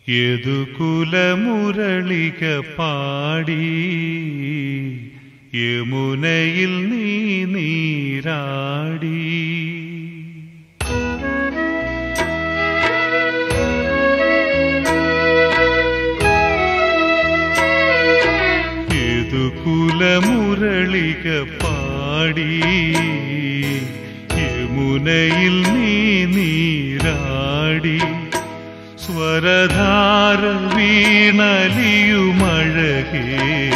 യദുകുലമുരളിക പാടി യമുനയിൽ നീ നീരാടി യദുകുലമുരളിക പാടി യമുനയിൽ നീ നീരാടി സ്വരധാര വീണലിയുമഴകേ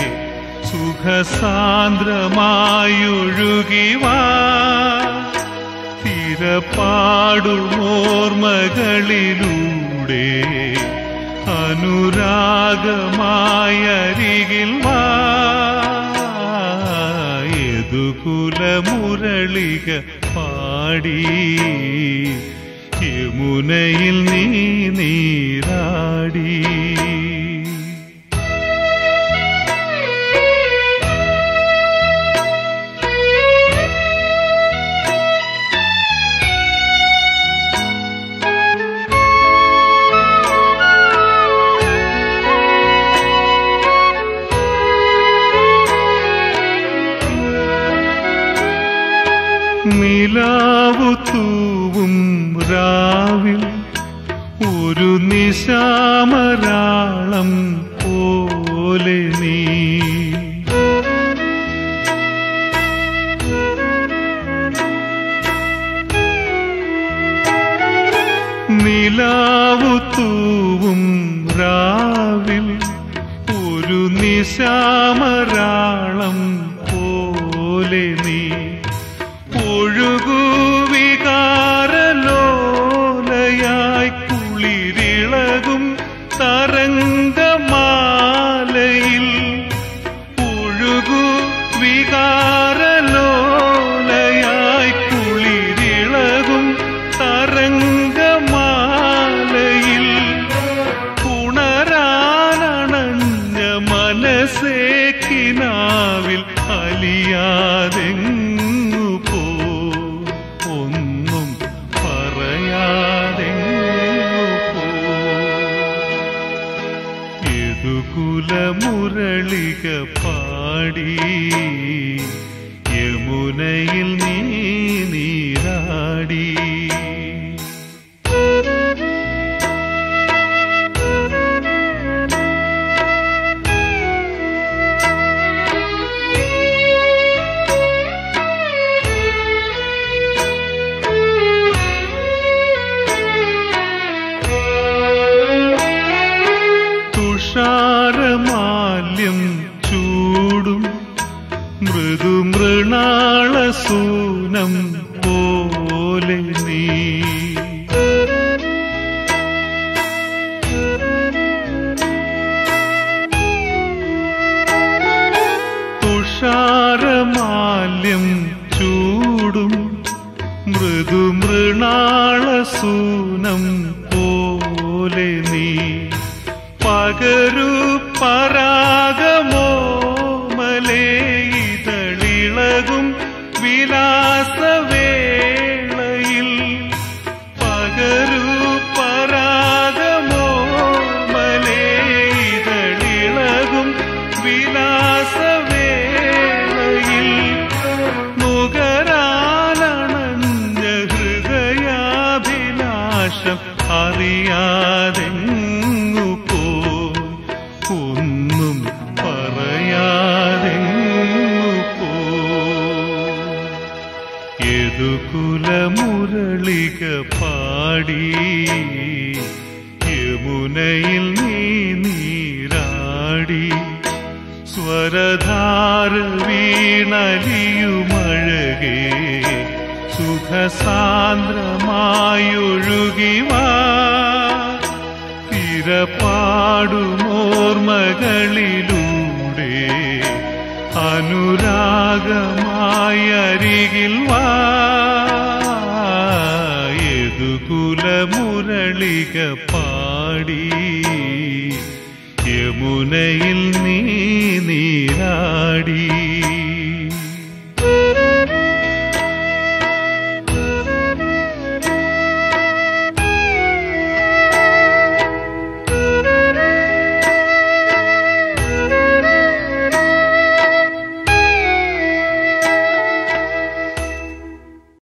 സുഖസാന്ദ്രമായൊഴുകിവാ തിരപ്പാടുമോർമകളിലൂടെ അനുരാഗമായരികിൽ വാ യദുകുലമുരളിക പാടി യമുനയിൽ നീ നീരാടി നിലാവു തൂവും രാവിൽ ഒരു നിശാമരാളം പോലെ നീ നിലാവു തൂവും രാവിൽ ഒരു നിശാമരാളം പോലെ നീ ഒഴുകൂ വികാരലോലയായി കുളിരിളകും തരംഗമാലയിൽ ഒഴുകൂ വികാരലോലയായി കുളിരിളകും തരംഗമാലയിൽ ഉണരാനണഞ്ഞ മനസ്സേ കിനാവിൽ അലിയാതെങ്ങു പോ ഒന്നും പറയാതെങ്ങു പോ യദുകുലമുരളിക പാടി യമുനയിൽ നീ നീരാടി തുഷാരമാല്യം ചൂടും മൃദുമൃണാളസൂനം പോലെ നീ തുഷാരമാല്യം ചൂടും മൃദുമൃണാളസൂനം പോലെ നീ പകരു പരാഗമോ മലയിതളിളകും വിലാസവേളയിൽ പകരു പരാഗമോ മലയിതളിളകും വിലാസവേളയിൽ നുകരാനണഞ്ഞ ഹൃദയാഭിലാഷം അറിയാതെങ്ങു പോ ഒന്നും പറയാതെങ്ങു പോ യദുകുലമുരളിക പാടി യമുനയിൽ നീ നീരാടി സ്വരധാര വീണലിയുമഴകേ സുഖസാന്ദ്രമായൊഴുകിവാ തിരപ്പാടുമോർമകളിലൂടെ അനുരാഗമായരികിൽ വാ യദുകുലമുരളിക പാടി യമുനയിൽ നീ നീരാടി